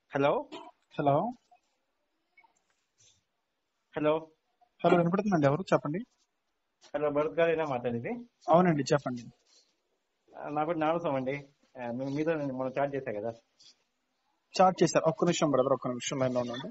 Hello hello hello hello వినపడుతుందండి ఎవరు చెప్పండి హలో భరత్ గారేనా మాట్లాడేది అవునండి చెప్పండి ఆ, నా పేరు నాగసం అండి ఆ, మీ- మీతో నేను మనం చాట్ చేశా కదా చార్ట్ చేశారు ఒక్క నిమిషం బ్రదర్ ఒక్క నిమిషం లైన్ లో ఉండండి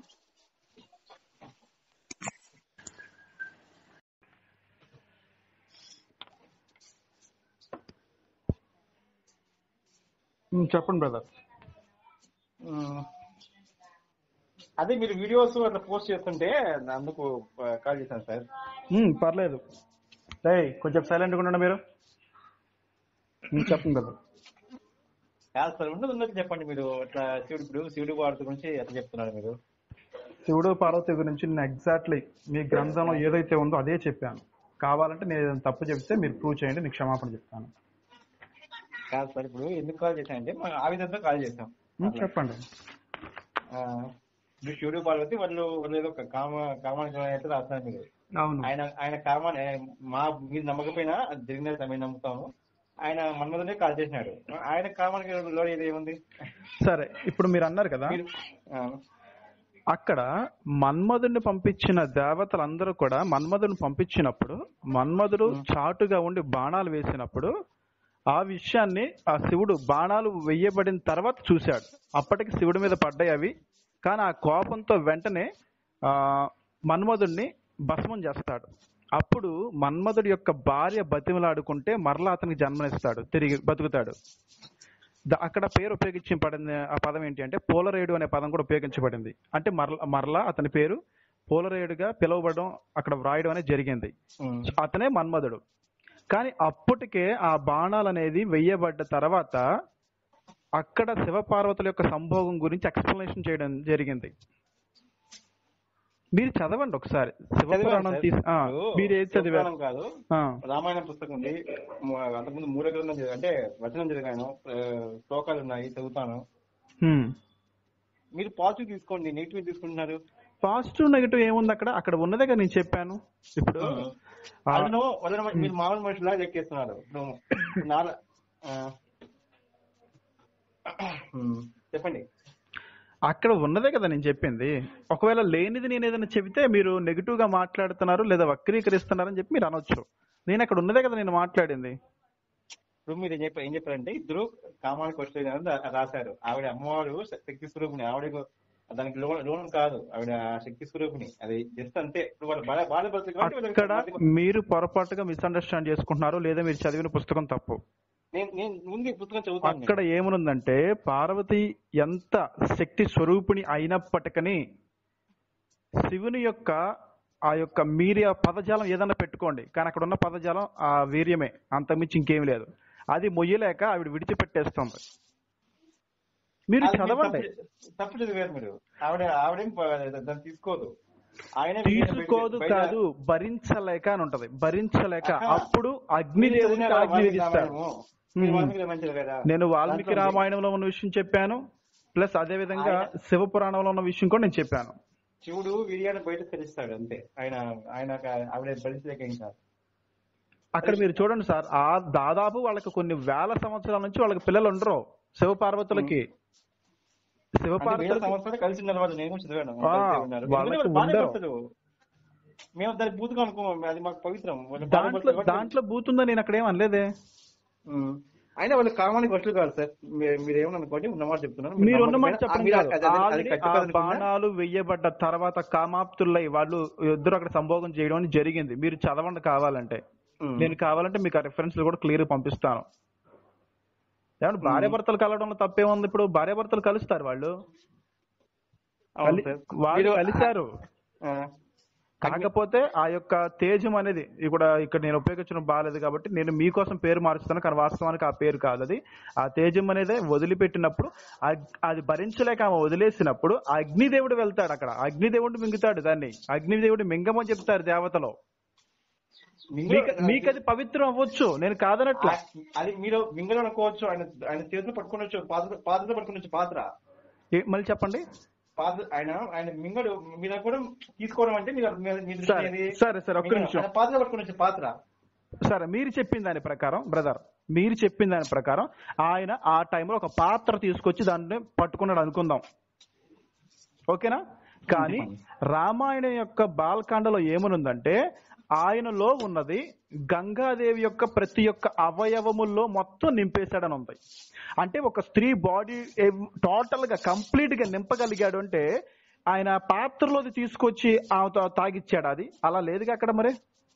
ఉమ్, చెప్పండి బ్రదర్ ఉమ్, అదే మీరు వీడియోస్ అట్లా పోస్ట్ చేస్తుంటే అందుకు కాల్ చేశాను సార్ పర్లేదు ఏయ్ కొంచెం సైలెంట్గా ఉండండి మీరు ఉమ్, చెప్పండి బ్రదర్ కాదు సార్ ఉన్నది ఉన్నది చెప్పండి మీరు అట్లా శివుడు ఇప్పుడు శివుడు వాడి గురించి ఎట్లా చెప్తున్నారు మీరు శివుడు పార్వతి గురించి నేను ఎగ్జాక్ట్లీ మీ గ్రంథంలో ఏదైతే ఉందో అదే చెప్పాను కావాలంటే నేను ఏదైనా తప్పు చెప్తే మీరు ప్రూవ్ చేయండి నీకు క్షమాపణ చెప్తాను కాదు సార్ ఇప్పుడు ఎందుకు కాల్ చేశానంటే మనం ఆ విధంగా కాల్ చేశాం ఉమ్, చెప్పండి ఆ, ఇప్పుడు శివుడు పార్వతి వాళ్ళు వాళ్ళు ఏదో ఒక కామ కామానికి అయితే రాస్తున్నారు మీరు అవును ఆయన ఆయన కామాన్ని మా మీరు నమ్మకపోయినా అది జరిగినది మేము నమ్ముతాము ఆయన మన్మధునే కాల్ చేసినాడు ఆయన కామానికి లో ఇది ఏముంది సరే ఇప్పుడు మీరు అన్నారు కదా మీరు ఆ, అక్కడ మన్మధుడిని పంపించిన దేవతలందరూ కూడా మన్మధుడిని పంపించినప్పుడు మన్మధుడు చాటుగా ఉండి బాణాలు వేసినప్పుడు ఆ విషయాన్ని ఆ శివుడు బాణాలు వెయ్యబడిన తర్వాత చూశాడు అప్పటికి శివుడి మీద పడ్డాయి అవి కానీ ఆ కోపంతో వెంటనే ఆ మన్మధుడిని భస్మం చేస్తాడు అప్పుడు మన్మధుడి యొక్క భార్య బతిమలాడుకుంటే మరలా అతనికి జన్మనిస్తాడు తిరిగి బతుకుతాడు ద- అక్కడ పేరు ఉపయోగించబడింది ఆ పదం ఏంటి అంటే పోలరేయుడు అనే పదం కూడా ఉపయోగించబడింది అంటే మరల మరలా అతని పేరు పోలరేయుడుగా పిలువబడడం అక్కడ వ్రాయడం అనేది జరిగింది ఉమ్, అతనే మన్మధుడు కానీ అప్పటికే ఆ బాణాలు అనేది వెయ్యబడ్డ తర్వాత అక్కడ శివపార్వతుల యొక్క సంభోగం గురించి ఎక్స్ప్లెనేషన్ చేయడం జరిగింది మీరు చదవండి ఒకసారి శివపురాణం చదివాను తీసి సార్. ఆ, ఇప్పుడు మీరు ఏది చదివారు శివపురాణం కాదు ఆ, రామాయణ పుస్తకం ఉంది ము- అంతకుముందు మూల గ్రంథం చదివాను అంటే వచనం చదివాను ఆ, శ్లోకాలు ఉన్నాయి చదువుతాను హ్మ్. మీరు పాజిటివ్ తీసుకోండి నెగిటివ్ తీసుకుంటున్నారు పాజిటివ్ నెగిటివ్ ఏముంది అక్కడ అక్కడ ఉన్నదే కదా నేను చెప్పాను ఇప్పుడు ఆ, అందులో వాళ్ళని మీరు మామూలు మనుషులా లెక్కేస్తున్నారు ఇప్పుడు నాల ఆ, ఉమ్, చెప్పండి అక్కడ ఉన్నదే కదా నేను చెప్పింది ఒకవేళ లేనిది నేను ఏదైనా చెబితే మీరు నెగిటివ్ గా మాట్లాడుతున్నారు లేదా వక్రీకరిస్తున్నారని చెప్పి మీరు అనొచ్చు నేను అక్కడ ఉన్నదే కదా నేను మాట్లాడింది ఇప్పుడు మీరు ఏం చెప్పారు ఏం చెప్పారంటే ఇద్దరు కామానికి వచ్చేది రాశారు ఆవిడ అమ్మవారు శక్తి స్వరూపిణి ఆవిడ దానికి లోన్ లోన్ కాదు ఆవిడ శక్తి స్వరూపిణి అది జస్ట్ అంతే ఇప్పుడు వాళ్ళ బాధ బాధపడుతుంది కాబట్టి వాళ్ళకి అక్కడ మధ్య- మీరు పొరపాటుగా మిస్అండర్స్టాండ్ చేసుకుంటున్నారు లేదా మీరు చదివిన పుస్తకం తప్పు నేను నేను ముందు ఈ పుస్తకం చదువుతాను అక్కడ ఏమనుందంటే పార్వతి ఎంత శక్తి స్వరూపిణి అయినప్పటికీ శివుని యొక్క ఆ యొక్క మీరి ఆ పదజాలం ఏదన్నా పెట్టుకోండి కానీ అక్కడ ఉన్న పదజాలం ఆ వీర్యమే అంతకుమించి ఇంకేం లేదు అది మొయ్యలేక ఆవిడ విడిచిపెట్టేస్తుంది మీరు అది మీరు చదవండి తప్పు- తప్పు చదివారు మీరు ఆవిడ ఆవిడేం ప- దాన్ని తీసుకోదు ఆయన తీసుకోదు కాదు భరించలేక అని ఉంటది భరించలేక ఆహా. అప్పుడు అగ్నిదేవునికి ఆజ్ఞ విధిస్తాడు మంచిది కదా నేను వాల్మీకి దాంట్లో రామాయణంలో ఉన్న విషయం చెప్పాను ప్లస్ అదే విధంగా ఆయన- శివ పురాణంలో ఉన్న విషయం కూడా నేను చెప్పాను శివుడు వీర్యాన్ని బయట తెలుస్తాడు అంతే ఆయన ఆయన ఆవిడ భరించలేక ఏం కాదు అక్కడ మీరు చూడండి సార్ ఆ దాదాపు వాళ్ళకి కొన్ని వేల సంవత్సరాల నుంచి వాళ్ళకి పిల్లలు ఉండరు శివ పార్వతులకి శివ అంటే వేల పార్వతులకి సంవత్సరాలు కలిసి ఉన్నారు వాళ్ళు నేను కూడా చదివాను ఆ, కలిసే ఉన్నారు. వాళ్ళకి ఎందుకంటే వాళ్ళు ఉండరు. భార్యాభర్తలు. మేము దాన్ని బూతుగా అనుకోము అది మాకు పవిత్రం వాళ్ళు దాంట్లో భార్యాభర్తలు కాబట్టి- దాంట్లో బూతుందా నేను అక్కడ ఏం అనలేదే ఉమ్. అయినా వాళ్ళు కామానికి వస్తులు కాదు సార్ మీరు- మీరు ఏమన్నా అనుకోండి ఉన్నమాట చెప్తున్నాను మీరు ఉన్న మాట నమ్మకపోయినా- చెప్పండి మీరు కాదు. అది- అది- అది ఆల్రెడీ ఆ ఖచ్చితంగా అనుకున్నా? బాణాలు వెయ్యబడ్డ తర్వాత కామాప్తులై వాళ్ళు ఇద్దరు అక్కడ సంభోగం చేయడం అనేది జరిగింది మీరు చదవండి కావాలంటే ఉమ్. నేను కావాలంటే మీకు ఆ రిఫరెన్స్ కూడా క్లియర్ పంపిస్తాను ఏమంటే భార్య భర్తలు కలవడంలో తప్పేముంది ఇప్పుడు భార్య భర్తలు కలుస్తారు వాళ్ళు అవును కలి- సార్. వాళ్ళు మీరు- కలిశారు ఆ, కాకపోతే ఆ యొక్క తేజం అనేది ఇక్కడ ఇక్కడ నేను ఉపయోగించడం బాగాలేదు కాబట్టి నేను మీకోసం పేరు మారుస్తాను కానీ వాస్తవానికి ఆ పేరు కాదు అది ఆ తేజం అనేది వదిలిపెట్టినప్పుడు అగ్- అది భరించలేక ఆమె వదిలేసినప్పుడు అగ్నిదేవుడు వెళ్తాడు అక్కడ అగ్నిదేవుడు మింగుతాడు దాన్ని అగ్నిదేవుడు మింగమని చెప్తారు దేవతలో మింగ- మీకు మీకు అది పవిత్రం అవ్వచ్చు నేను కాదనట్లా ఆ- అది మీరు మింగలు అనుకోవచ్చు ఆయన ఆయన చేతిలో పట్టుకోవచ్చు పాత్ర పాత్రలో పట్టుకోవచ్చు పాత్ర ఏ- మళ్ళీ చెప్పండి పాత్ర ఆయన ఆయన మింగడు మీద కూడా తీసుకోవడం అంటే మీరు మీ- మీ దృష్టి సరే, ఏది? సరే, సరే, ఒక్క మింగడం. నిమిషం. ఆయన పాత్రలో పట్టుకోవచ్చు పాత్ర సరే మీరు చెప్పిన దాని ప్రకారం బ్రదర్ మీరు చెప్పిన దాని ప్రకారం ఆయన ఆ టైంలో ఒక పాత్ర తీసుకొచ్చి దాన్ని పట్టుకున్నాడు అనుకుందాం ఓకేనా కానీ రామాయణం యొక్క బాలకాండలో ఏమనుందంటే ఆయనలో ఉన్నది గంగాదేవి యొక్క ప్రతి ఒక్క అవయవముల్లో మొత్తం నింపేశాడని ఉంది అంటే ఒక స్త్రీ బాడీ టోటల్ గా కంప్లీట్ గా నింపగలిగాడు అంటే ఆయన పాత్రలోది తీసుకొచ్చి ఆమెతో తాగిచ్చాడు అది అలా లేదుగా అక్కడ మరి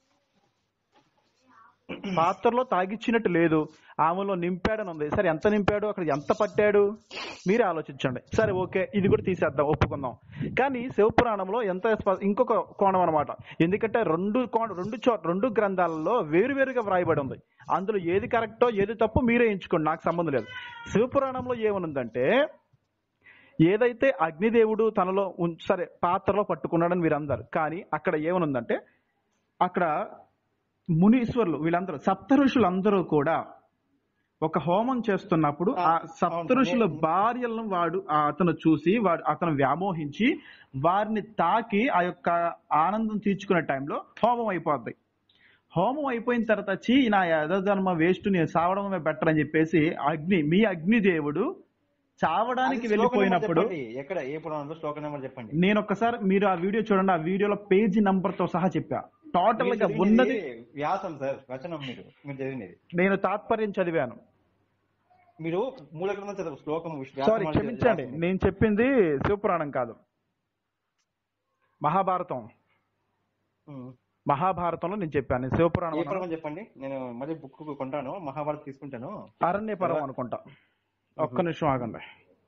పాత్రలో తాగిచ్చినట్టు లేదు ఆమెలో నింపాడని ఉంది సరే ఎంత నింపాడు అక్కడ ఎంత పట్టాడు మీరే ఆలోచించండి సరే ఓకే ఇది కూడా తీసేద్దాం ఒప్పుకుందాం కానీ శివపురాణంలో ఎంత స్ప- ఇంకొక కోణం అనమాట ఎందుకంటే రెండు కోణ రెండు చో రెండు గ్రంథాలలో వేరువేరుగా వ్రాయబడి ఉంది అందులో ఏది కరెక్టో ఏది తప్పు మీరే ఎంచుకోండి నాకు సంబంధం లేదు శివపురాణంలో ఏమనుందంటే ఏదైతే అగ్నిదేవుడు తనలో ఉం- సరే పాత్రలో పట్టుకున్నాడని మీరు అందరు కానీ అక్కడ ఏమనుందంటే అక్కడ మునీశ్వరులు వీళ్ళందరూ సప్త ఋషులందరూ కూడా ఒక హోమం చేస్తున్నప్పుడు ఆ సప్త ఋషుల భార్యలను వాడు ఆ అతను చూసి వాడు అతను వ్యామోహించి వారిని తాకి ఆ యొక్క ఆనందం తీర్చుకునే టైంలో హోమం అయిపోద్ది హోమం అయిపోయిన తర్వాత చీ నా యథధర్మ వేస్ట్ నేను సావడమే బెటర్ అని చెప్పేసి అగ్ని మీ అగ్నిదేవుడు చావడానికి అది శ్లోకం నెంబర్ వెళ్ళిపోయినప్పుడు చెప్పండి. ఎక్కడ ఏ పురాణంలో శ్లోక నెంబర్ చెప్పండి నేను ఒక్కసారి మీరు ఆ వీడియో చూడండి ఆ వీడియోలో పేజీ నంబర్ తో సహా చెప్పా టోటల్ మీరు గా చదివినది ఉన్నది వ్యాసం సార్ వచనం మీరు మీరు చదివినది నేను తాత్పర్యం చదివాను మీరు మూల గ్రంథం చదువు శ్లోకం వ్యాసం సారీ అనేది క్షమించండి వ్యాసం. నేను చెప్పింది శివపురాణం కాదు మహాభారతం ఉమ్. మహాభారతంలో నేను చెప్పాను నేను శివపురాణం ఏ అన్నాను. పర్వం చెప్పండి నేను మళ్ళీ బుక్ కొంటాను మహాభారత్ తీసుకుంటాను అరణ్య పర్వం అనుకుంటా ఒక్క నిమిషం ఆగండి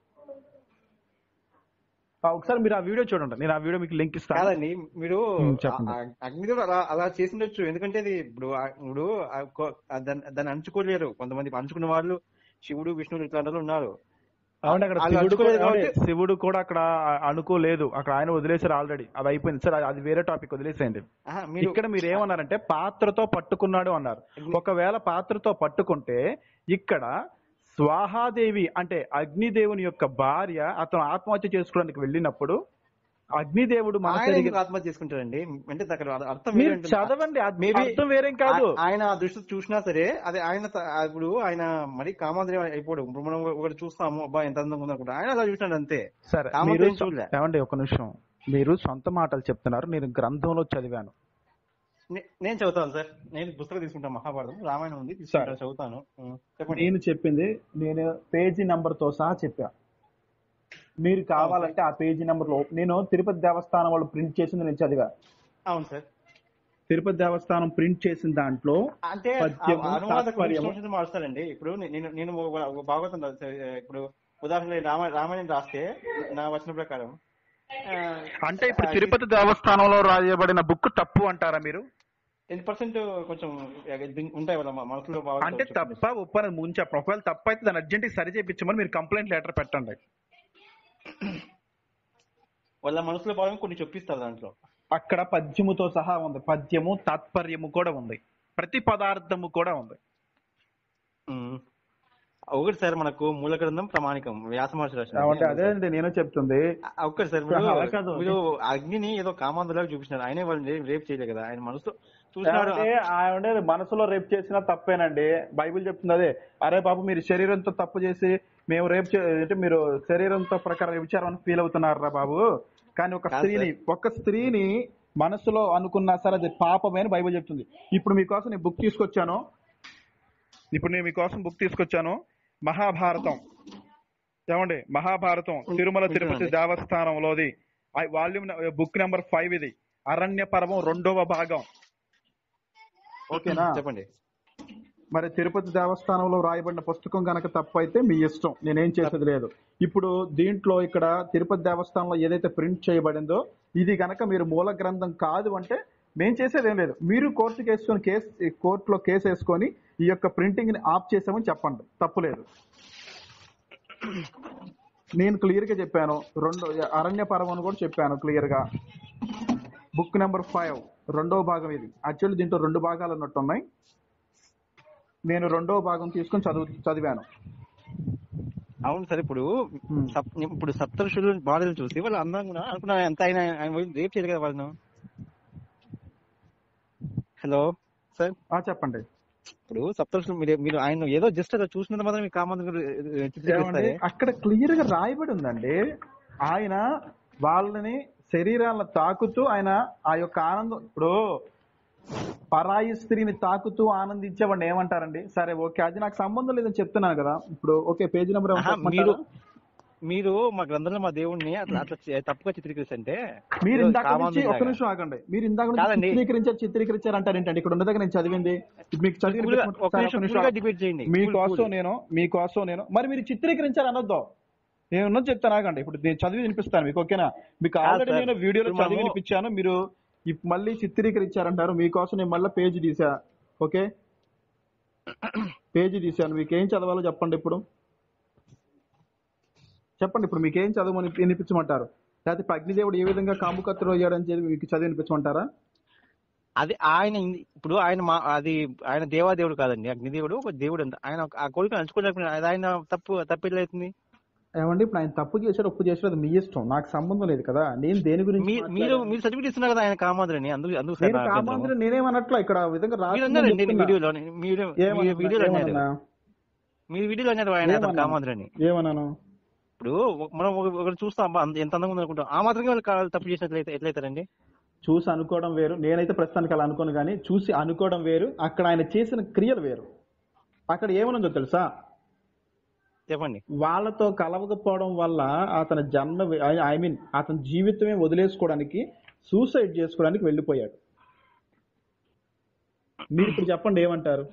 ఆ, ఒకసారి మీరు ఆ వీడియో చూడండి నేను ఆ వీడియో మీకు లింక్ ఇస్తాను కాదండి మీరు ఉమ్, చెప్పండి. ఆ- ఆ అగ్నిదేవుడు అలా అలా చేసిండొచ్చు ఎందుకంటే ఇది ఇప్పుడు ఆ- ఇప్పుడు ఆ కొ- ఆ దాన్ని దాన్ని అంచుకోలేరు కొంతమంది అంచుకున్న వాళ్ళు శివుడు విష్ణుడు ఇట్లా అందరూ ఉన్నారు అవును అక్కడ వాళ్ళు శివుడు కూడా అంచుకోలేదు అవునే, కాబట్టి- శివుడు కూడా అక్కడ అనుకోలేదు అక్కడ ఆయన వదిలేశారు ఆల్రెడీ అది అయిపోయింది సరే అది వేరే టాపిక్ వదిలేసేయండి ఆహా, మీరు ఇక్కడ మీరు ఏమన్నారంటే పాత్రతో పట్టుకున్నాడు అన్నారు ఒకవేళ పాత్రతో పట్టుకుంటే ఇక్కడ స్వాహాదేవి అంటే అగ్నిదేవుని యొక్క భార్య అతను ఆత్మహత్య చేసుకోవడానికి వెళ్ళినప్పుడు అగ్నిదేవుడు మనసు ఆయన ఎరిగి- ఎందుకు ఆత్మహత్య చేసుకుంటారండి అంటే అక్కడ అర్థం మీరు వేరే ఉంటుంది. చదవండి అది Maybe అర్థం వేరేం కాదు ఆ- ఆయన ఆ దృష్టి చూసినా సరే అది ఆయన త- ఇప్పుడు ఆయన మరి కామాంధ్రి అయిపోడు ఇప్పుడు మనం ఒకటి చూస్తాము అబ్బా ఎంత అందంగా ఉంది అనుకుంటా ఆయన అలా చూసినాడు అంతే సరే కామన్ మీరు సెన్స్ చూడలే. ఏమండి ఒక నిమిషం మీరు సొంత మాటలు చెప్తున్నారు నేను గ్రంథంలో చదివాను నే- నేను చదువుతాను సార్ నేను పుస్తకం తీసుకుంటాను మహాభారతం రామాయణం ఉంది తీసుకుంటాను చదువుతాను ఉం, చెప్పండి నేను చెప్పింది నేను పేజీ నంబర్ తో సహా చెప్పా మీరు కావాలంటే ఆ పేజీ నంబర్ లో నేను తిరుపతి దేవస్థానం వాళ్ళు ప్రింట్ చేసింది నేను చదివా అవును సార్ తిరుపతి దేవస్థానం ప్రింట్ చేసిన దాంట్లో అంటే పద్యము, ఆ- అనువాదకులు తాత్పర్యము. ఇష్టం వచ్చినట్టు మారుస్తారండి ఇప్పుడు నేను నేను ఒక- ఒక భాగవతం రాస్తా- ఇప్పుడు ఉదాహరణ రామ రామాయణం రాస్తే నా వచ్చిన ప్రకారం ఆ, అంటే ఇప్పుడు తిరుపతి దేవస్థానంలో రాయబడిన బుక్ తప్పు అంటారా మీరు టెన్ పర్సెంట్ కొంచెం ఉంటాయి వాళ్ళ మ- మనసులో భావాలు అంటే కొంచెం. తప్ప ఒప్పని ముంచా ప్రొఫైల్ తప్ప అయితే దాన్ని అర్జెంట్ సరి చేయించమని మీరు కంప్లైంట్ లెటర్ పెట్టండి వాళ్ళ మనసులో భావం కొన్ని చొప్పిస్తారు దాంట్లో అక్కడ పద్యముతో సహా ఉంది పద్యము తాత్పర్యము కూడా ఉంది ప్రతి పదార్థము కూడా ఉంది ఉం. ఒకటి సార్ మనకు మూల గ్రంథం ప్రమాణికం వ్యాస మహర్షి రాసిన అంటే అదే అండి నేను చెప్తుంది ఆ, ఒక్కటి సార్ మీరు అలా కాదు. మీరు అగ్నిని ఏదో కామాంధులాగా చూపించినారు ఆయనే వాళ్ళు రేప్- రేప్ చేయలేదు కదా ఆయన మనసులో చూసినాడు అంటే ఆయన మనసులో రేప్ చేసినా తప్పేనండి బైబిల్ చెప్తుంది అదే అరే బాబు మీరు శరీరంతో తప్పు చేసి మేము రేప్ చే- అంటే మీరు శరీరంతో ప్రకారం విచారం ఫీల్ అవుతున్నారా బాబు కానీ ఒక కాదు స్త్రీని ఒక స్త్రీని మనసులో అనుకున్నా సరే అది పాపమే అని బైబిల్ చెప్తుంది ఇప్పుడు మీకోసం నేను బుక్ తీసుకొచ్చాను ఇప్పుడు నేను మీకోసం బుక్ తీసుకొచ్చాను మహాభారతం ఏమండి మహాభారతం తిరుమల తిరుపతి ఉంటుందండి. దేవస్థానంలోది వాల్యూమ్ బుక్ నెంబర్ ఫైవ్ ఇది అరణ్య పర్వం రెండవ భాగం ఓకేనా చెప్పండి మరి తిరుపతి దేవస్థానంలో రాయబడిన పుస్తకం గనక తప్పు అయితే మీ ఇష్టం నేనేం చేసేది లేదు ఇప్పుడు దీంట్లో ఇక్కడ తిరుపతి దేవస్థానంలో ఏదైతే ప్రింట్ చేయబడిందో ఇది గనక మీరు మూల గ్రంథం కాదు అంటే మేం చేసేది ఏం లేదు మీరు కోర్టుకి వేసుకొని కేసు కోర్టులో కేసు వేసుకొని ఈ యొక్క ప్రింటింగ్ ని ఆఫ్ చేసామని చెప్పండి తప్పులేదు నేను క్లియర్ గా చెప్పాను రెండు అరణ్య పర్వం కూడా చెప్పాను క్లియర్ గా బుక్ నెంబర్ ఫైవ్ రెండవ భాగం ఇది యాక్చువల్లీ దీంట్లో రెండు భాగాలు ఉన్నట్టు ఉన్నాయి నేను రెండవ భాగం తీసుకొని చదువు చదివాను అవును సార్ ఇప్పుడు Hmm. సప్- ఇప్పుడు సప్తఋషులు బాధలు చూసి వాళ్ళు అందంగా ఉన్నారు. అనుకున్నా ఎంత ఆయన ఆయన పోయి రేప్ చేయలేదు కదా వాళ్ళను హలో సార్ ఆ చెప్పండి ఇప్పుడు సప్తఋషులు మీరు మీరు ఆయన ఏదో జస్ట్ అలా చూసినంత మాత్రం మీకు కామంది ఏమండి? అక్కడ క్లియర్ గా రాయబడి ఉందండి ఆయన వాళ్ళని శరీరాలను తాకుతూ ఆయన ఆ యొక్క ఆనందం ఇప్పుడు పరాయి స్త్రీని తాకుతూ ఆనందించేవాడిని ఏమంటారండి సరే ఓకే అది నాకు సంబంధం లేదని చెప్తున్నాను కదా ఇప్పుడు ఓకే పేజీ నెంబర్ ఆహా, మీరు మీరు మా గ్రంథంలో మా దేవుణ్ణి అట్లా అట్లా చే- తప్పుగా చిత్రీకరిస్తే మీరు ఏదో ఇందాక నుంచి సామాన్యులాగా. ఒక నిమిషం ఆగండి మీరు ఇందాక నుంచి కాదండి. చిత్రీకరించారు చిత్రీకరించారు అంటారు ఏంటండి ఇక్కడ ఉన్న దగ్గర నేను చదివింది మీకు చదివి Full గా- ఒక నిమిషం full గా debate చేయండి. Full, మీకోసం full. నేను మీకోసం నేను మరి మీరు చిత్రీకరించారు అనొద్దు నేను ఉన్నది చెప్తాను ఆగండి ఇప్పుడు నేను చదివి వినిపిస్తాను మీకు ఓకేనా మీకు కాదు ఆల్రెడీ సార్. నేను వీడియోలో ఇప్పుడు చదివి మనము- వినిపించాను మీరు ఇప్ మళ్ళీ చిత్రీకరించారంటారు మీకోసం నేను మళ్ళీ పేజీ తీసా ఓకే పేజీ తీశాను మీకు ఏం చదవాలో చెప్పండి ఇప్పుడు చెప్పండి ఇప్పుడు మీకు ఏం చదవమని వినిపించమంటారు లేకపోతే ఇప్పుడు అగ్నిదేవుడు ఏ విధంగా కాముకత్తులు అయ్యాడని చెప్పి మీకు చదివి వినిపించమంటారా అది ఆయన ఇన్- ఇప్పుడు ఆయన మా అది ఆయన దేవాదేవుడు కాదండి అగ్నిదేవుడు ఒక దేవుడు అంత ఆయన ఒక- ఆ కోరిక అంచుకోలేకపోయినా అది ఆయన తప్పు తప్పు ఎట్లా అవుతుంది ఏమండి ఇప్పుడు ఆయన తప్పు చేశాడు ఒప్పు చేశాడు అది మీ ఇష్టం నాకు సంబంధం లేదు కదా నేను దేని గురించి మీ- మీరు మాట్లాడాను? మీరు సర్టిఫికేట్ ఇస్తున్నారు కదా ఆయన కామాంధ్రని అందుకు అందుకు సార్ నేను నా అభ్యంతరం. కామాంధ్రి నేనేమన్నట్లా ఇక్కడ ఆ విధంగా మీరు రాసిందని అన్నారండి చెప్తున్నా. వీడియోలో మీరు ఏమన్నా- మీరు వీడియోలో అన్నారు ఏమన్నా? మీరు వీడియోలో అన్నారు ఆయన అతను ఏమన్నా? కామాంధ్రని ఏమన్నాను ఇప్పుడు మనం ఒక- ఒకరు చూస్తాం అబ్బా, అంత- ఎంత అందంగా ఉంది అనుకుంటాం ఆ మాత్రమే వాళ్ళు కా- తప్పు చేసినట్లయితే ఎట్లయితారండి చూసి అనుకోవడం వేరు నేనైతే ప్రస్తుతానికి అలా అనుకోను కానీ చూసి అనుకోవడం వేరు అక్కడ ఆయన చేసిన క్రియలు వేరు అక్కడ ఏమనుందో తెలుసా చెప్పండి వాళ్ళతో కలవకపోవడం వల్ల అతని జన్మ ఐ మీన్ అతని జీవితమే వదిలేసుకోవడానికి సూసైడ్ చేసుకోవడానికి వెళ్ళిపోయాడు మీరు ఇప్పుడు చెప్పండి ఏమంటారు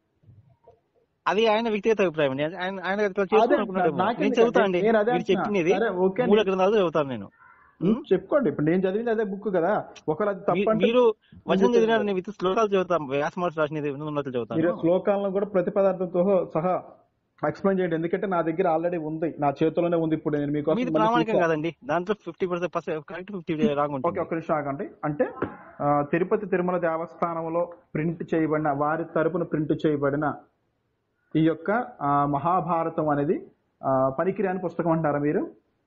అది ఆయన వ్యక్తిగత అభిప్రాయం అండి ఆయన ఆయన ఇట్లా అదే చేసుకోవాలనుకున్నాడు నాకెందుకు నేను చదువుతానండి నేను అదే మీరు అంటున్నా. చెప్పింది సరే, ఓకే మూల అండి. గ్రంథాలు చదువుతాను నేను ఉం, చెప్పుకోండి ఇప్పుడు నేను చదివింది అదే బుక్ కదా ఒకవేళ అది మీ- తప్పంటే మీరు వచనం మీరు చదివినారు నేను విత్ శ్లోకాలు చదువుతాం వ్యాసమార్చి రాసినది ఉన్నట్లు మీరు చదువుతాను శ్లోకాలను కూడా ప్రతి పదార్థంతో సహా ఎక్స్ప్లెయిన్ చేయండి ఎందుకంటే నా దగ్గర ఆల్రెడీ ఉంది నా చేతిలోనే ఉంది ఇప్పుడు నేను మీకోసం మీది మళ్ళీ ప్రామాణికం తీసా. కాదండి దాంట్లో fifty percent correct fifty wrong okay ఉంటుంది ఒక్క నిమిషం ఆగండి అంటే ఆ, తిరుపతి తిరుమల దేవస్థానంలో ప్రింట్ చేయబడిన వారి తరపున ప్రింట్ చేయబడిన ఈ యొక్క ఆ, మహాభారతం అనేది ఆ, పనికిరాని పుస్తకం అంటారా మీరు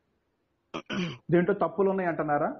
దీంట్లో తప్పులు ఉన్నాయి అంటున్నారా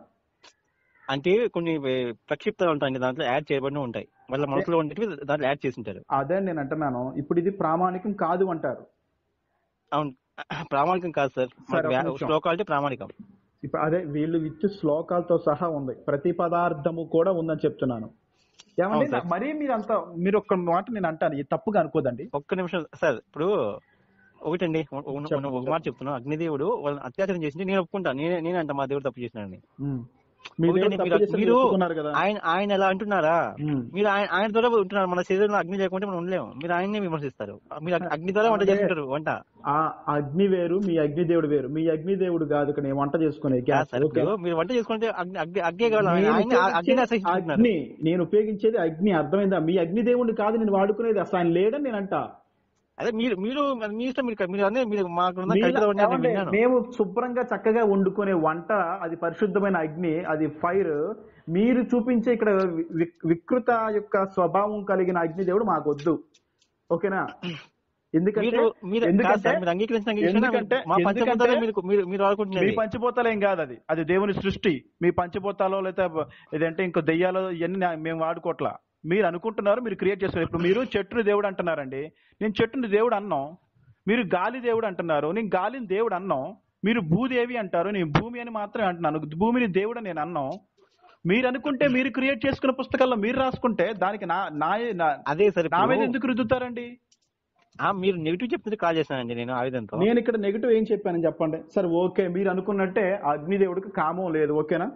అంటే కొన్ని వే- ప్రక్షిప్తాలు ఉంటాయండి దాంట్లో యాడ్ చేయబడిన ఉంటాయి వాళ్ళ మనసులో ఉండేవి దాంట్లో యాడ్ చేసి ఉంటారు అదే నేను అంటున్నాను ఇప్పుడు ఇది ప్రామాణికం కాదు అంటారు అవును ప్రామాణికం కాదు సార్ సరే, ఒక నిమిషం. శ్లోకాలు అంటే ప్రామాణికం ఇప్పుడు అదే వీళ్ళు ఇచ్చే శ్లోకాలతో సహా ఉంది ప్రతి పదార్థము కూడా ఉందని చెప్తున్నాను ఏమండి అవును సార్. మరీ మీరు అంత మీరు ఒక్క మాట నేను అంటాను ఇది తప్పుగా అనుకోదండి ఒక్క నిమిషం సార్ ఇప్పుడు ఒకటండి ఒక- ఒక- చెప్పండి, ఒక మాట చెప్తున్నా అగ్నిదేవుడు వాళ్ళని అత్యాచారం చేసింది నేను ఒప్పుకుంటా నేనే నేనే అంట మా దేవుడు తప్పు చేసినాడని ఉమ్. మీ ఒకటండి, దేవుడు తప్పు మీరు- చేశాడని మీరు ఒప్పుకున్నారు కదా ఆయన ఆయన ఎలా అంటున్నారా ఉమ్. మీరు ఆయన ఆయన ద్వారా ఉంటున్నారు మన శరీరంలో అగ్ని లేకుంటే మనం ఉండలేము మీరు ఆయన్నే విమర్శిస్తారు మీరు అగ్ని- అగ్ని ద్వారా వంట అదే. చేసుకుంటారు వంట ఆ అగ్ని వేరు మీ అగ్ని దేవుడు వేరు మీ అగ్ని దేవుడు కాదు ఇక్కడ నేను వంట చేసుకునే కాదు గ్యాస్ సార్ ఓకే? ఇప్పుడు మీరు వంట చేసుకుంటే అగ్ని అగ్ని అగ్గే కావాలి ఆయన నేను ఆయన అగ్ని ఉపయోగించేది అసహించుకుంటున్నారు అగ్ని నేను ఉపయోగించేది అగ్ని అర్థమైందా మీ అగ్ని దేవుడిని కాదు నేను వాడుకునేది అసలు ఆయన లేడని నేను అంటా అదే మీరు మీరు మీ ఇష్టం మీరు మీరు అన్నీ మీరు మాకు మీలా- కలిసి వండారు నేను ఏమండి, విన్నాను మేము శుభ్రంగా చక్కగా వండుకునే వంట అది పరిశుద్ధమైన అగ్ని అది ఫైర్ మీరు చూపించే ఇక్కడ వి- వికృత యొక్క స్వభావం కలిగిన అగ్ని దేవుడు మాకు వద్దు ఓకేనా ఎందుకంటే మీరు మీరు కాదు ఎందుకంటే సార్, మీరు అంగీకరించిన అంగీకరించినా ఎందుకంటే మా ఎందుకంటే పంచభూతాలే మీరు మీరు మీరు మీ ఆడుకుంటున్నది పంచభూతాలు ఏం కాదు అది అది దేవుని సృష్టి మీ పంచభూతాలు లేదా ఏదంటే ఇంకో దెయ్యాలు ఇవన్నీ నా- మేము వాడుకోవట్లా మీరు అనుకుంటున్నారు మీరు క్రియేట్ చేస్తున్నారు ఇప్పుడు మీరు చెట్టుని దేవుడు అంటున్నారండి నేను చెట్టుని దేవుడు అన్నాం మీరు గాలి దేవుడు అంటున్నారు నేను గాలిని దేవుడు అన్నాం మీరు భూదేవి అంటారు నేను భూమి అని మాత్రమే అంటున్నాను భూమిని దేవుడు అని నేను అన్నాం మీరు అనుకుంటే మీరు క్రియేట్ చేసుకున్న పుస్తకాల్లో మీరు రాసుకుంటే దానికి నా నా నా- అదే సార్ నా మీద ఇప్పుడు ఎందుకు రుద్దుతారండి ఆ, మీరు నెగిటివ్ చెప్తుంటే కాల్ చేశానండి నేను ఆయుధంతో నేను ఇక్కడ నెగిటివ్ ఏం చెప్పానని చెప్పండి సరే ఓకే మీరు అనుకున్నట్టే అగ్నిదేవుడికి కామం లేదు ఓకేనా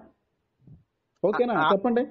ఓకేనా ఆ- చెప్పండి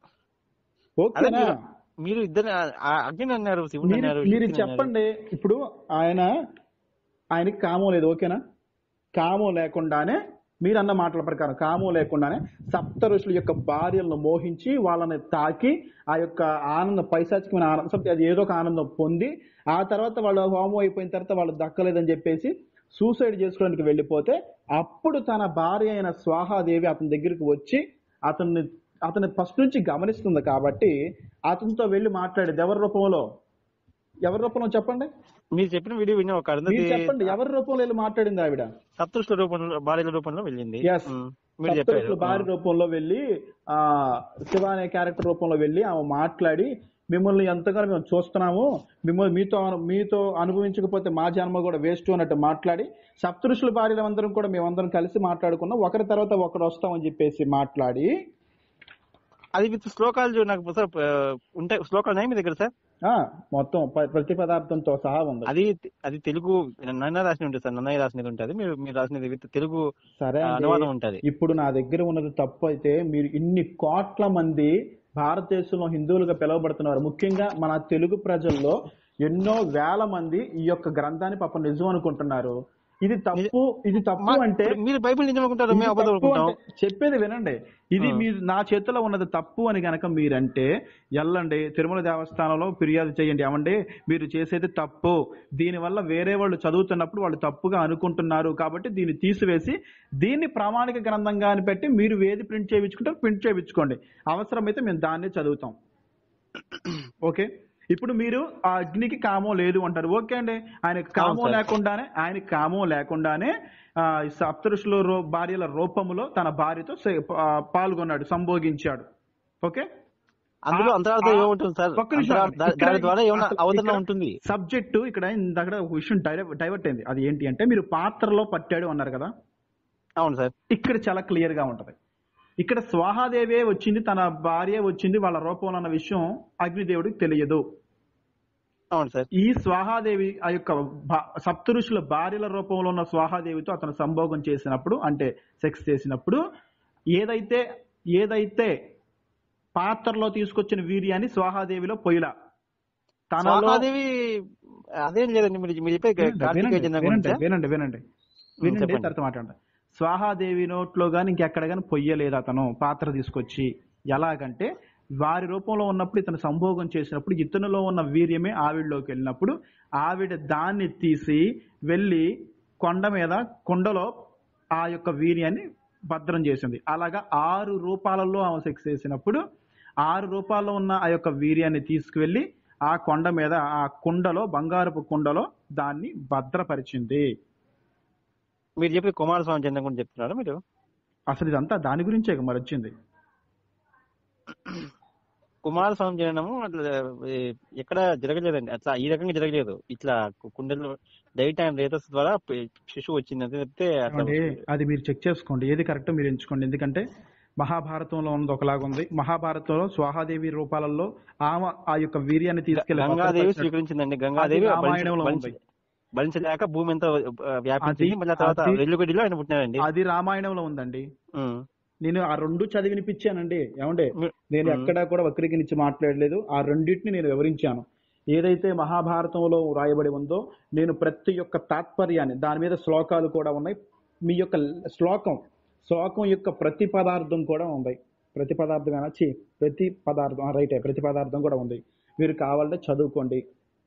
అదే ఓకేనా మీరు- మీరు ఇద్దరు అగ్ని అన్నారు శివుడు మీరు అన్నారు మీరు శక్తిని అన్నారు. చెప్పండి ఇప్పుడు ఆయన ఆయనకి కామం లేదు ఓకేనా కామం లేకుండానే మీరు అన్న మాటల ప్రకారం కామం లేకుండానే సప్త ఋషుల యొక్క భార్యలను మోహించి వాళ్ళని తాకి ఆ యొక్క ఆనంద పైశాచికమైన ఆనందం something అది ఏదో ఒక ఆనందం పొంది ఆ తర్వాత వాళ్ళు హోమం అయిపోయిన తర్వాత వాళ్ళు దక్కలేదని చెప్పేసి సూసైడ్ చేసుకోవడానికి వెళ్ళిపోతే అప్పుడు తన భార్య అయిన స్వాహాదేవి అతని దగ్గరికి వచ్చి అతన్ని అతని ఫస్ట్ నుంచి గమనిస్తుంది కాబట్టి అతనితో వెళ్ళి మాట్లాడేది ఎవరి రూపంలో ఎవరి రూపంలో చెప్పండి మీరు చెప్పిన వీడియో విన్నా ఒక అరుంధతి మీరు చెప్పండి ఎవరి రూపంలో వెళ్ళి మాట్లాడింది ఆవిడ సప్తృష్ట రూపంలో భార్యల రూపంలో వెళ్ళింది Yes. ఉమ్, మీరు సప్తఋషుల చెప్పారు భార్య రూపంలో వెళ్ళి ఆ శివ అనే క్యారెక్టర్ రూపంలో వెళ్ళి ఆమె మాట్లాడి మిమ్మల్ని ఎంతగానో మేము చూస్తున్నాము మిమ్మల్ని మీతో మీతో అనుభవించకపోతే మా జన్మ కూడా వేస్ట్ అన్నట్టు మాట్లాడి సప్తఋషుల భార్యలందరం కూడా మేమందరం కలిసి మాట్లాడుకున్నాం ఒకరి తర్వాత ఒకరు వస్తామని చెప్పేసి మాట్లాడి అది విత్ శ్లోకాలు చూ- నాకు సార్ ఆ, ఉంటాయి శ్లోకాలు ఉన్నాయి మీ దగ్గర సార్ ఆ మొత్తం ప- ప్రతి పదార్థంతో సహా ఉంది అది అది తెలుగు నన్న రాసిన ఉంటుంది సార్ నన్నయ్య రాసినది ఉంటుంది మీరు మీరు రాసినది విత్ తెలుగు సరే ఆ, అండి. అనువాదం ఉంటది ఇప్పుడు నా దగ్గర ఉన్నది తప్పు అయితే మీరు ఇన్ని కోట్ల మంది భారతదేశంలో హిందువులుగా పిలువబడుతున్నారు ముఖ్యంగా మన తెలుగు ప్రజల్లో ఎన్నో వేల మంది ఈ యొక్క గ్రంథాన్ని పాపం నిజం అనుకుంటున్నారు ఇది తప్పు ఇది తప్పు మా- అంటే ఇప్పుడు మీరు బైబిల్ నిజం అనుకుంటారు ఇది మేము అబద్ధం తప్పు అనుకుంటాం అంటే చెప్పేది వినండి ఇది ఆ. మీ నా చేతిలో ఉన్నది తప్పు అని గనక మీరంటే ఎల్లండి తిరుమల దేవస్థానంలో ఫిర్యాదు చేయండి ఏమండి మీరు చేసేది తప్పు దీనివల్ల వేరే వాళ్ళు చదువుతున్నప్పుడు వాళ్ళు తప్పుగా అనుకుంటున్నారు కాబట్టి దీన్ని తీసివేసి దీన్ని ప్రామాణిక గ్రంథంగా అని పెట్టి మీరు ఏది ప్రింట్ చేయించుకుంటారో ప్రింట్ చేయించుకోండి అవసరమైతే మేము దాన్నే చదువుతాం ఓకే ఇప్పుడు మీరు ఆ అగ్నికి కామం లేదు అంటారు ఓకే అండి ఆయనకి కామం సార్. లేకుండానే ఆయనకి కామం లేకుండానే ఆ, ఈ సప్తఋషుల రో భార్యల రూపములో తన భార్యతో సే- ఆ, పాల్గొన్నాడు సంభోగించాడు ఓకే అందులో ఆ- అంతరార్థం ఆ- ఏముంటుంది సార్ ఒక్క నిమిషం అంతరా- ఆగండి. దా- ఇక్కడ- దాని ద్వారా ఏమైనా అసలు అవతరణ ఇక్కడ ఉంటుంది సబ్జెక్టు ఇక్కడ ఇందాక ఒక విషయం డైవ- డైవర్ట్ అయింది అది ఏంటి అంటే మీరు పాత్రలో పట్టాడు అన్నారు కదా అవును సార్ ఇక్కడ చాలా క్లియర్ గా ఉంటది ఇక్కడ స్వాహాదేవే వచ్చింది తన భార్య వచ్చింది వాళ్ళ రూపంలో అన్న విషయం అగ్నిదేవుడికి తెలియదు అవును సార్ ఈ స్వాహాదేవి ఆ యొక్క భా- సప్తఋషుల భార్యల రూపంలో ఉన్న స్వాహాదేవితో అతను సంభోగం చేసినప్పుడు అంటే సెక్స్ చేసినప్పుడు ఏదైతే ఏదైతే పాత్రలో తీసుకొచ్చిన వీర్యాన్ని స్వాహాదేవిలో పొయ్యిలా తనలో స్వాహాదేవి అదేం లేదండి మీరు మీరు చెప్పే వినండి, కార్తీక వినండి, జన్మ వినండి గురించా? వినండి వినండి వినండి చెప్పండి. తర్వాత మాట్లాడండి స్వాహాదేవి నోట్లో గాని ఇంకెక్కడ గాని పొయ్యలేదు అతను పాత్ర తీసుకొచ్చి ఎలాగంటే వారి రూపంలో ఉన్నప్పుడు ఇతను సంభోగం చేసినప్పుడు ఇతనిలో ఉన్న వీర్యమే ఆవిడలోకి వెళ్ళినప్పుడు ఆవిడ దాన్ని తీసి వెళ్ళి కొండ మీద కొండలో ఆ యొక్క వీర్యాన్ని భద్రం చేసింది అలాగా ఆరు రూపాలలో ఆమె సెక్స్ చేసినప్పుడు ఆరు రూపాల్లో ఉన్న ఆ యొక్క వీర్యాన్ని తీసుకువెళ్ళి ఆ కొండ మీద ఆ కుండలో బంగారపు కుండలో దాన్ని భద్రపరిచింది మీరు చెప్పే కుమారస్వామి జన్మ గురించి చెప్తున్నారా మీరు అసలు ఇదంతా దాని గురించే మరి వచ్చింది కుమారస్వామి జననము అట్లా ఏ, ఎక్కడ జరగలేదండి అట్లా ఈ రకంగా జరగలేదు ఇట్లా కు- కుండలో డైట్ అండ్ రేతస్ ద్వారా పి- శిశువు వచ్చింది అంతే తప్పితే అట్లా ఏమండి అది మీరు చెక్ చేసుకోండి ఏది కరెక్ట్ మీరు ఎంచుకోండి ఎందుకంటే మహాభారతంలో ఉన్నది ఒకలాగా ఉంది మహాభారతంలో స్వాహాదేవి రూపాలలో ఆమె ఆ యొక్క వీర్యాన్ని తీసుకెళ్లి గంగాదేవి భద్రపరిచినట్టు- స్వీకరించిందండి గంగాదేవి అది రామాయణంలో భరించ- ఉంది. భరించలేక భూమి ఎంత వ్యాపించింది అది- మళ్ళీ ఆ తర్వాత అది- వెల్లుగడ్డిలో ఆయన పుట్టినారండి అది రామాయణంలో ఉందండి ఉమ్. నేను ఆ రెండు చదివినిపించానండి ఏమండి మీ- నేను ఉమ్. ఎక్కడా కూడా వక్రీకరించి మాట్లాడలేదు ఆ రెండింటిని నేను వివరించాను ఏదైతే మహాభారతంలో రాయబడి ఉందో నేను ప్రతి ఒక్క తాత్పర్యాన్ని దాని మీద శ్లోకాలు కూడా ఉన్నాయి మీ యొక్క శ్లోకం శ్లోకం యొక్క ప్రతి పదార్థం కూడా ఉంది ప్రతి పదార్థం చి ప్రతి పదార్థం రైటే ప్రతి పదార్థం కూడా ఉంది మీరు కావాలంటే చదువుకోండి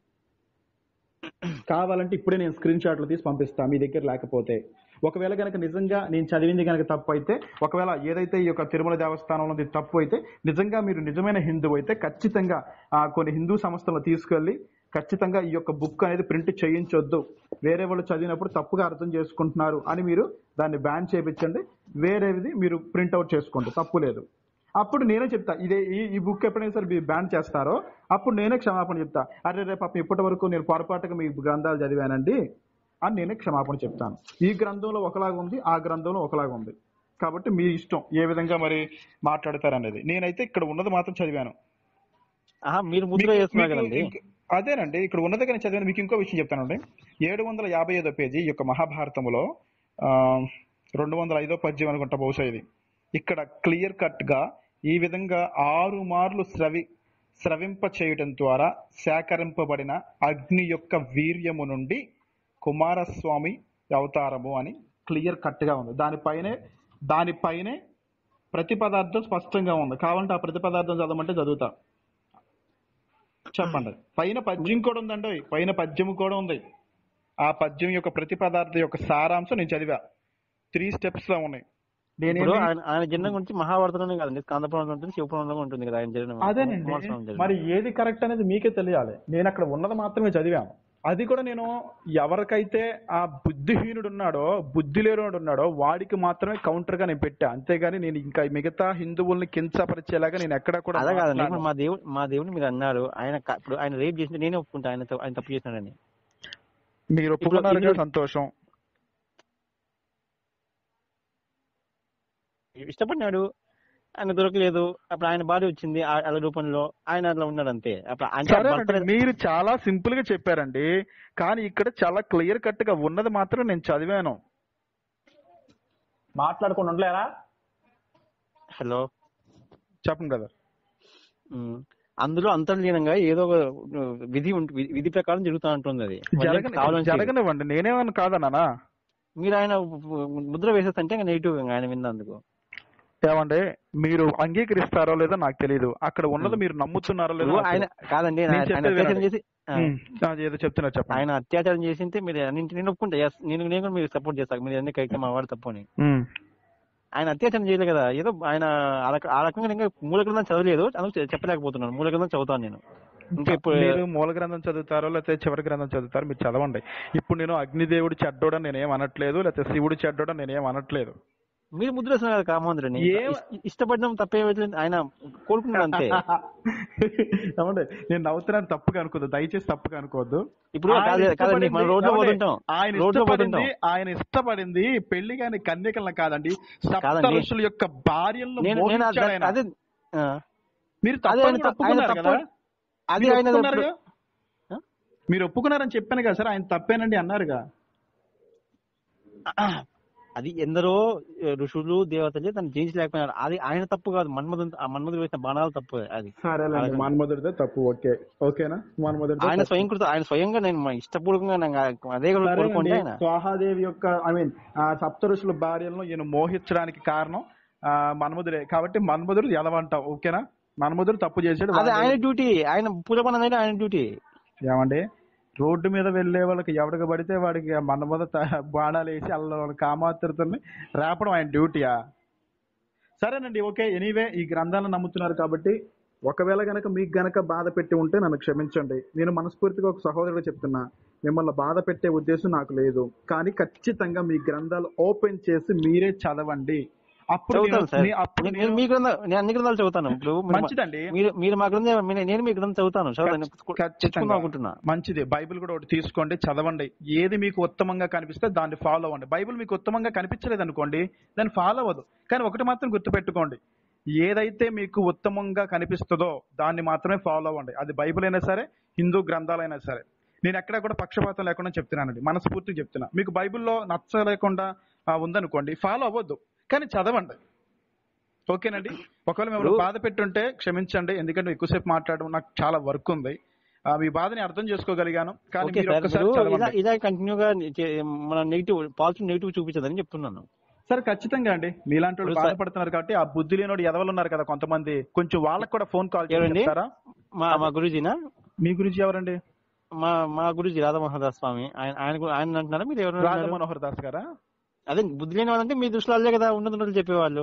కావాలంటే ఇప్పుడే నేను స్క్రీన్ షాట్లు తీసి పంపిస్తాను మీ దగ్గర లేకపోతే ఒకవేళ కనుక నిజంగా నేను చదివింది కనుక తప్పు అయితే ఒకవేళ ఏదైతే ఈ యొక్క తిరుమల దేవస్థానంలో ఇది తప్పు అయితే నిజంగా మీరు నిజమైన హిందువు అయితే ఖచ్చితంగా ఆ కొన్ని హిందూ సంస్థలను తీసుకెళ్లి ఖచ్చితంగా ఈ యొక్క బుక్ అనేది ప్రింట్ చేయించొద్దు వేరే వాళ్ళు చదివినప్పుడు తప్పుగా అర్థం చేసుకుంటున్నారు అని మీరు దాన్ని బ్యాన్ చేయించండి వేరేది మీరు ప్రింట్ అవుట్ చేసుకోండి తప్పు లేదు అప్పుడు నేనే చెప్తా ఇదే ఈ ఈ బుక్ ఎప్పుడైనా సరే మీరు బ్యాన్ చేస్తారో అప్పుడు నేనే క్షమాపణ చెప్తా అరే రేపు పాపం ఇప్పటి వరకు నేను పొరపాటుగా మీ గ్రంథాలు చదివానండి అని నేనే క్షమాపణ చెప్తాను ఈ గ్రంథంలో ఒకలాగా ఉంది ఆ గ్రంథంలో ఒకలాగా ఉంది కాబట్టి మీ ఇష్టం ఏ విధంగా మరి మాట్లాడతారనేది నేనైతే ఇక్కడ ఉన్నది మాత్రం చదివాను ఆహా మీరు ముద్ర మీకు- చేస్తున్నారు మీకు కదండి ఇంక- అదేనండి ఇక్కడ ఉన్న దగ్గర చదివాను మీకు ఇంకో విషయం చెప్తానండి ఏడు వందల యాభై ఐదో పేజీ ఈ యొక్క మహాభారతములో ఆ, రెండు వందల ఐదో పద్యం అనుకుంటా బహుశా ఇది ఇక్కడ క్లియర్ కట్ గా ఈ విధంగా ఆరు మార్లు స్రవి స్రవింప చేయడం ద్వారా సేకరింపబడిన అగ్ని యొక్క వీర్యము నుండి కుమారస్వామి అవతారము అని క్లియర్ కట్ గా ఉంది దానిపైనే దానిపైనే ప్రతి పదార్థం స్పష్టంగా ఉంది కావాలంటే ఆ ప్రతి పదార్థం చదవమంటే చదువుతా చెప్పండి పైన పద్యం కూడా ఉందండి పైన పద్యం కూడా ఉంది ఆ పద్యం యొక్క ప్రతి పదార్థం యొక్క సారాంశం నేను చదివా త్రీ స్టెప్స్ లో ఉన్నాయి ఇప్పుడు నేనేమి ఆయన ఆయన జన్మ గురించి మహాభారతంలోనే కదండి స్కందపురంలో ఉంటుంది శివపురంలో ఉంటుంది కదా ఆయన జన్మ కుమారస్వామి అదేనండి జన్మ. మరి ఏది కరెక్ట్ అనేది మీకే తెలియాలి నేను అక్కడ ఉన్నది మాత్రమే చదివాను అది కూడా నేను ఎవరికైతే ఆ బుద్ధిహీనుడు ఉన్నాడో బుద్ధి లేనివాడు ఉన్నాడో వాడికి మాత్రమే కౌంటర్ గా నేను పెట్టా అంతేగాని నేను ఇంకా మిగతా హిందువుల్ని కించపరిచేలాగా నేను ఎక్కడ కూడా అలా కాదండి ఇప్పుడు మాట్లాడను. మా దేవుడు మా దేవుడిని మీరు అన్నారు ఆయన క- ఇప్పుడు ఆయన రేప్ చేసింది నేనే ఒప్పుకుంటా ఆయన త- ఆయన తప్పు చేసినాడని మీరు ఒప్పుకున్నారుగా ఇప్పుడు- సంతోషం ఇష్టపడినాడు ఆయన దొరకలేదు అప్పుడు ఆయన భార్య వచ్చింది ఆ- అలా రూపంలో ఆయన అట్లా ఉన్నాడు అంతే అప్పుడు అంటే ఆ సరేనండి భర్త- మీరు చాలా సింపుల్ గా చెప్పారండి కానీ ఇక్కడ చాలా క్లియర్ కట్ గా ఉన్నది మాత్రం నేను చదివాను మాట్లాడకుండా ఉండలేరా హలో చెప్పండి బ్రదర్ ఉమ్. అందులో అంతర్లీనంగా ఏదో ఒక విధి ఉంట- వి- విధి ప్రకారం జరుగుతూ ఉంటుంది అది వాళ్ళు జరగని కావాలని చేయరు. జరగనివ్వండి నేనేమన్నా కాదన్నానా మీరు ఆయన ముద్ర వేసేస్తే ఇంకా నెగిటివ్ ఆయన విన్నందుకు ఏమండి మీరు అంగీకరిస్తారో లేదో నాకు తెలియదు అక్కడ ఉన్నది ఉం. మీరు నమ్ముతున్నారో లేదో ఇప్పుడు నాకు ఆయన తెలియదు. కాదండి నేను ఆయన ఆయన చెప్పేది అత్యాచారం వినండి. చేసి ఆ, ఉం. అది ఏదో చెప్తున్నారు చెప్పండి ఆయన అత్యాచారం చేసింటే మీరు అన్నింటి నేను ఒప్పుకుంటా yes, నేను నేను కూడా మీరు సపోర్ట్ చేస్తాను మీరు అన్ని కరెక్ట్ మా వాడు తప్పు అని ఉం. ఆయన అత్యాచారం చేయలేదు కదా ఏదో ఆయన ఆ రక- ఆ రకంగా ఇంకా మూల గ్రంథం చదవలేదు అందుకు చెప్పలేకపోతున్నాను మూల గ్రంథం చదువుతాను నేను ఇంకా ఇప్పుడు మీరు మూల గ్రంథం చదువుతారో లేకపోతే చివరి గ్రంథం చదువుతారో మీరు చదవండి ఇప్పుడు నేను అగ్నిదేవుడు చెడ్డోడని నేనేం అనట్లేదు లేకపోతే శివుడు చెడ్డోడని నేనేం అనట్లేదు మీరు ముద్ర వేస్తున్నారు కదా కామోంద్రుని ఏం- ఇష్ట- ఇష్టపడడం తప్పే ఆయన కోరుకున్నాడు అంతే ఏమండి నేను నవ్వుతున్నాను తప్పుగా అనుకోవద్దు దయచేసి తప్పుగా అనుకోవద్దు ఇప్పుడు ఆయన కాదు- కాదండి మనం ఇష్టపడింది- రోడ్లో ఏమండి? పోతుంటాం ఆయన రోడ్లో ఇష్టపడింది పోతుంటాం ఆయన ఇష్టపడింది పెళ్లి కాని కన్యకలను కాదండి సప్త కాదండి. ఋషుల యొక్క భార్యలను నేను నేను మోహించాడు అదే- ఆయన. అదే ఆ, మీరు అదే తప్పని ఆయన కూడా తప్పు- ఆయన ఒప్పుకున్నారు తప్పు- కదా అది మీరు ఆయన ఒప్పుకున్నారుగా? ఆ? మీరు ఒప్పుకున్నారని చెప్పాను కదా సార్ ఆయన తప్పేనండి అన్నారుగా అది ఎందరో ఆ, ఋషులు దేవతలు తను జయించలేకపోయినారు అది ఆయన తప్పు కాదు మన్మధు ఆ మన్మధుడు వేసిన బాణాలు తప్పు అది సరేలేండి అలాగే. మన్మధుడితే తప్పు ఓకే ఓకేనా మన్మధుడితే ఆయన తప్పు. స్వయంకృత ఆయన స్వయంగా నేను మా ఇష్టపూర్వకంగా నాకు అదే కూడా సరేనండి. కోరుకుంటే ఆయన స్వాహాదేవి యొక్క ఐ మీన్ ఆ సప్త ఋషుల భార్యలను ఈయన మోహించడానికి కారణం ఆ మన్మధుడే కాబట్టి మన్మధుడు ఎదవంటావు ఓకేనా మన్మధుడు తప్పు చేశాడు అది వాడు- ఆయన డ్యూటీ ఆయన పూలపన అనేది ఆయన డ్యూటీ ఏమండి రోడ్డు మీద వెళ్లే వాళ్ళకి ఎవడికి పడితే వాడికి ఆ మన్మధ త- బాణాలు వేసి అల్ల కామాతృతల్ని రేపడం ఆయన డ్యూటీయా సరేనండి ఓకే ఎనీవే ఈ గ్రంథాలను నమ్ముతున్నారు కాబట్టి ఒకవేళ గనక మీకు గనక బాధ పెట్టి ఉంటే నన్ను క్షమించండి నేను మనస్ఫూర్తిగా ఒక సహోదరుడు చెప్తున్నా మిమ్మల్ని బాధ పెట్టే ఉద్దేశం నాకు లేదు కానీ ఖచ్చితంగా మీ గ్రంథాలు ఓపెన్ చేసి మీరే చదవండి అప్పుడు చదువుతాను నేను- సార్ మీ- అప్పుడు నేను- నేను- నేను మీ గ్రంథం నేను అన్ని గ్రంథాలు చదువుతాను ఇప్పుడు మీరు మా- మంచిదండి మీరు మీరు మా గ్రంథం మీ- నేను మీ గ్రంథం చదువుతాను చదువుతాను తెచ్చుకుందాం ఖచ్చితంగా అనుకుంటున్నా మంచిది బైబిల్ కూడా ఒకటి తీసుకోండి చదవండి ఏది మీకు ఉత్తమంగా కనిపిస్తే దాన్ని ఫాలో అవ్వండి బైబిల్ మీకు ఉత్తమంగా కనిపించలేదు అనుకోండి దాన్ని ఫాలో అవ్వదు కానీ ఒకటి మాత్రం గుర్తుపెట్టుకోండి ఏదైతే మీకు ఉత్తమంగా కనిపిస్తుందో దాన్ని మాత్రమే ఫాలో అవ్వండి అది బైబిల్ అయినా సరే హిందూ గ్రంథాలైనా సరే నేను ఎక్కడ కూడా పక్షపాతం లేకుండా చెప్తున్నానండి మనస్ఫూర్తిగా చెప్తున్నా మీకు బైబిల్లో నచ్చలేకుండా ఆ, ఉందనుకోండి ఫాలో అవ్వద్దు కానీ చదవండి ఓకేనండి ఒకవేళ మిమ్మల్ని ఇప్పుడు- బాధ పెట్టుంటే క్షమించండి ఎందుకంటే ఎక్కువసేపు మాట్లాడడం నాకు చాలా వర్క్ ఉంది ఆ, మీ బాధని అర్థం చేసుకోగలిగాను కానీ ఓకే మీరు సార్ ఒక్కసారి ఇప్పుడు ఇలా చదవండి ఇలా కంటిన్యూగా మన నెగిటివ్ పాజిటివ్ నెగిటివ్ చూపించదని చెప్తున్నాను సరే ఖచ్చితంగా అండి మీలాంటి వాళ్ళు ఇప్పుడు సార్- బాధపడుతున్నారు కాబట్టి ఆ బుద్ధి లేనోడు ఎదవలు ఉన్నారు కదా కొంతమంది కొంచెం వాళ్ళకి కూడా ఫోన్ కాల్ చేసి ఎవరండి? చెప్తారా మా మా గురుజీనా మీ గురించి ఎవరండి మా మా గురుజీ రాధామోహన్ స్వామి ఆయన ఆయన గు- ఆయన అంటున్నారా మీరు ఎవరు రాజా అంటున్నారు? మనోహర్ దాస్ గారా అదే బుద్ధి లేని వాళ్ళంటే మీ దృష్టిలో అల్లే కదా ఉన్నది ఉన్నది చెప్పేవాళ్ళు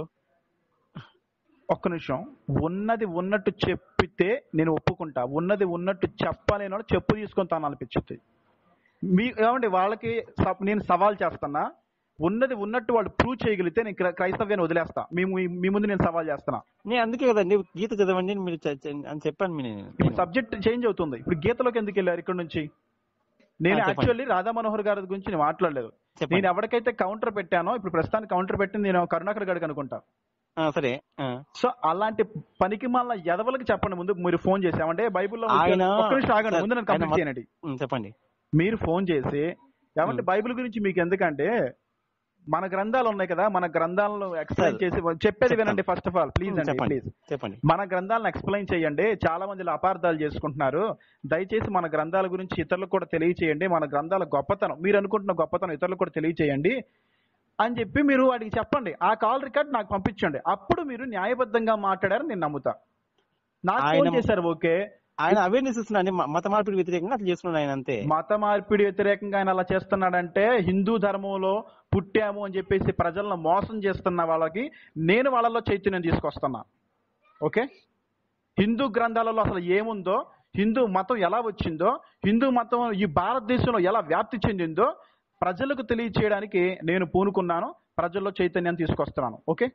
ఒక్క నిమిషం ఉన్నది ఉన్నట్టు చెప్పితే నేను ఒప్పుకుంటా ఉన్నది ఉన్నట్టు చెప్పలేనో చెప్పు తీసుకొని తాను అనిపించుద్ది మీ ఏమండి వాళ్ళకి స- నేను సవాల్ చేస్తున్నా ఉన్నది ఉన్నట్టు వాళ్ళు ప్రూవ్ చేయగలిగితే నేను క్రై- క్రైస్తవ్యాన్ని వదిలేస్తా మీ మీ- మీ ముందు నేను సవాల్ చేస్తున్నా నేను అందుకే కదండి గీత చదవండి అని మీరు చె- చె- అని చెప్పాను మీ నేను ఇప్పుడు సబ్జెక్ట్ చేంజ్ అవుతుంది ఇప్పుడు గీతలోకి ఎందుకు వెళ్ళారు ఇక్కడ నుంచి నేను ఆ, చెప్పండి. యాక్చువల్లీ రాధా మనోహర్ గారి గురించి నేను మాట్లాడలేదు నేను చెప్పండి ఎవరికైతే కౌంటర్ పెట్టానో ఇప్పుడు ప్రస్తుతానికి కౌంటర్ పెట్టింది నేను కరుణాకర్ గారికి అనుకుంటా ఆ, సరే ఆ. సో అలాంటి పనికి మళ్ళీ ఎదవలకి చెప్పండి ముందు మీరు ఫోన్ చేసామంటే బైబిల్లో ఆయన ఒక్క నిమిషం ఆగండి సార్, ముందు నన్ను ఆయన కంప్లీట్ మొ- చేయండి ఉమ్, చెప్పండి మీరు ఫోన్ చేసి ఏమంటే ఉమ్. బైబిల్ గురించి మీకు ఎందుకంటే మన గ్రంథాలు ఉన్నాయి కదా మన గ్రంథాలను ఎక్స్ప్లెయిన్ సార్, చేసి చెప్పేది చెప్తాను. వినండి first of all please um, అండి చెప్పండి ప్లీజ్ చెప్పండి మన గ్రంథాలను ఎక్స్ప్లెయిన్ చేయండి చాలా మంది అపార్థాలు చేసుకుంటున్నారు దయచేసి మన గ్రంథాల గురించి ఇతరులకు కూడా తెలియచేయండి మన గ్రంథాల గొప్పతనం మీరు అనుకుంటున్న గొప్పతనం ఇతరులకు కూడా తెలియచేయండి అని చెప్పి మీరు వాడికి చెప్పండి ఆ కాల్ రికార్డ్ నాకు పంపించండి అప్పుడు మీరు న్యాయబద్ధంగా మాట్లాడారని నేను నమ్ముతా నాకు ఫోన్ ఆయన- చేశారు ఓకే ఆయన అవేర్నెస్ ఇస్తున్నాడు మత మార్పిడి వ్యతిరేకంగా అట్లా చేస్తున్నాడు ఆయన అంతే మత మార్పిడి వ్యతిరేకంగా ఆయన అలా చేస్తున్నాడంటే హిందూ ధర్మంలో పుట్టాము అని చెప్పేసి ప్రజలను మోసం చేస్తున్న వాళ్ళకి నేను వాళ్ళలో చైతన్యం తీసుకొస్తున్నా ఓకే హిందూ గ్రంథాలలో అసలు ఏముందో హిందూ మతం ఎలా వచ్చిందో హిందూ మతం ఈ భారతదేశంలో ఎలా వ్యాప్తి చెందిందో ప్రజలకు తెలియచేయడానికి నేను పూనుకున్నాను ప్రజల్లో చైతన్యం తీసుకొస్తున్నాను ఓకే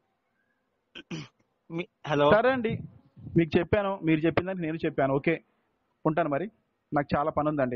మీ- హలో సరే అండి మీకు చెప్పాను మీరు చెప్పిన దానికి నేను చెప్పాను ఓకే ఉంటాను మరి నాకు చాలా పని ఉందండి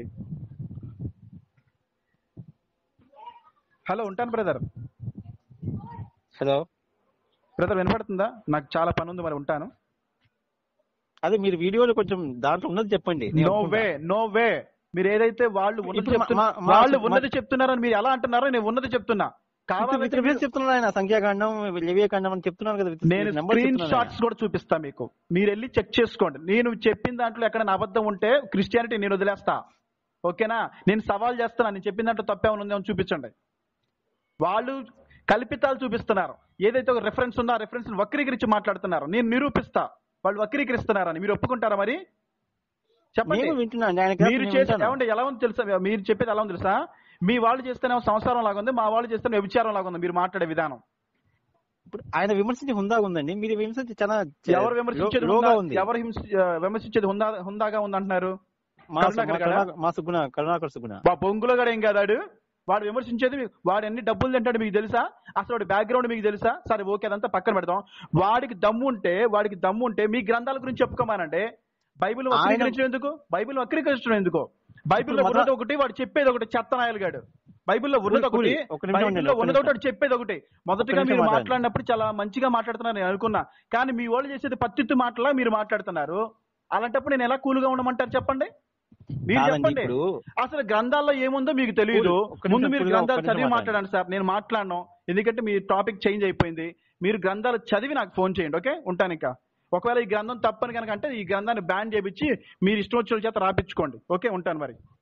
హలో ఉంటాను బ్రదర్ హలో బ్రదర్ వినపడుతుందా నాకు చాలా పని ఉంది మరి ఉంటాను అదే మీరు వీడియోలో కొంచెం దాంట్లో ఉన్నది చెప్పండి నేను నో ఒప్పుకుంటా. వే నో వే మీరు ఏదైతే వాళ్ళు ఉన్నది ఇప్పుడు మా- చెప్తున్నా మా- మా- వాళ్ళు మా- ఉన్నది చెప్తున్నారని మీరు ఎలా అంటున్నారో నేను ఉన్నది చెప్తున్నా విత్ కావాలంటే రిఫరెన్స్ చెప్తున్నాను ఆయన సంఖ్యాకాండం లేవియకాండం అని చెప్తున్నాను కదా with నేను number స్క్రీన్ చెప్తున్నాను షాట్స్ కూడా చూపిస్తా మీకు మీరు వెళ్ళి చెక్ చేసుకోండి నేను చెప్పిన దాంట్లో ఎక్కడైనా అబద్ధం ఉంటే క్రిస్టియానిటీ నేను వదిలేస్తా ఓకేనా నేను సవాల్ చేస్తున్నా నేను చెప్పిన దాంట్లో తప్పేమైనా ఉందేమో చూపించండి వాళ్ళు కల్పితాలు చూపిస్తున్నారు ఏదైతే ఒక రెఫరెన్స్ ఉందో ఆ రెఫరెన్స్ వక్రీకరించి మాట్లాడుతున్నారు నేను నిరూపిస్తా వాళ్ళు వక్రీకరిస్తున్నారని మీరు ఒప్పుకుంటారా మరి చెప్పండి నేను వింటున్నాను ఆయన క్లాస్ మీరు నేను చేసే వింటాను. ఏమంటే ఎలా ఉంది తెలుసా మీరు చెప్పేది ఎలా ఉంది తెలుసా మీ వాళ్ళు చేస్తేనే సంసారం లాగా ఉంది మా వాళ్ళు చేస్తేనే వ్యభిచారం లాగా ఉంది మీరు మాట్లాడే విధానం ఇప్పుడు ఆయన విమర్శించి హుందాగా ఉందండి మీరు విమర్శించి చాలా ఎవరు లో- విమర్శించేది లోగా హుందా- ఉంది ఎవరు హింస ఆ, విమర్శించేది హుందా హుందాగా ఉంది అంటున్నారు మా కరుణాకర్ మా గారా? కరుణాకర్- మా సుగుణ కరుణాకర్ సుగుణ వా బొంగులో కూడా ఏం కాదాడు వాడు విమర్శించేది మీ- వాడు ఎన్ని డబ్బులు తింటాడు మీకు తెలుసా అసలు వాడి బ్యాక్గ్రౌండ్ మీకు తెలుసా సరే ఓకే అదంతా పక్కన పెడదాం వాడికి దమ్ము ఉంటే వాడికి దమ్ము ఉంటే మీ గ్రంథాల గురించి చెప్పుకోమానంటే బైబిల్ ఆయన- వక్రీకరించడం ఎందుకు బైబిల్ వక్రీకరించడం ఎందుకు బైబిల్లో ఇప్పుడు ఉన్నది ఒకటి వాడు చెప్పేది ఒకటి చెత్త నాయలుగాడు బైబిల్లో ఉన్నది ఒకటి కూలి, ఒక నిమిషం ఉండండి, బైబిల్లో ఒక ఉన్నది ఒకటి వాడు చెప్పేది ఒకటి మొదటిగా నిమిషం మీరు మాట్లాడండి. మాట్లాడినప్పుడు చాలా మంచిగా మాట్లాడుతున్నారు నేను అనుకున్నా కానీ మీ వాళ్ళు చేసేది పత్తిత్తు మాటలా మీరు మాట్లాడుతున్నారు అలాంటప్పుడు నేను ఎలా కూలుగా ఉండమంటారు చెప్పండి మీరు కాదండి చెప్పండి ఇప్పుడు అసలు గ్రంథాల్లో ఏముందో మీకు తెలియదు ఒక్క నిమిషం, ముందు మీరు ఒక్క గ్రంథాలు నిమిషం చదివి మాట్లాడండి. మాట్లాడండి సార్ నేను మాట్లాడను ఎందుకంటే మీ టాపిక్ చేంజ్ అయిపోయింది మీరు గ్రంథాలు చదివి నాకు ఫోన్ చేయండి ఓకే ఉంటాను ఇంకా ఒకవేళ ఈ గ్రంథం తప్పని కనుక అంటే ఈ గ్రంథాన్ని బ్యాన్ చేపించి మీరు ఇష్టం వచ్చిన చేత రాపించుకోండి ఓకే ఉంటాను మరి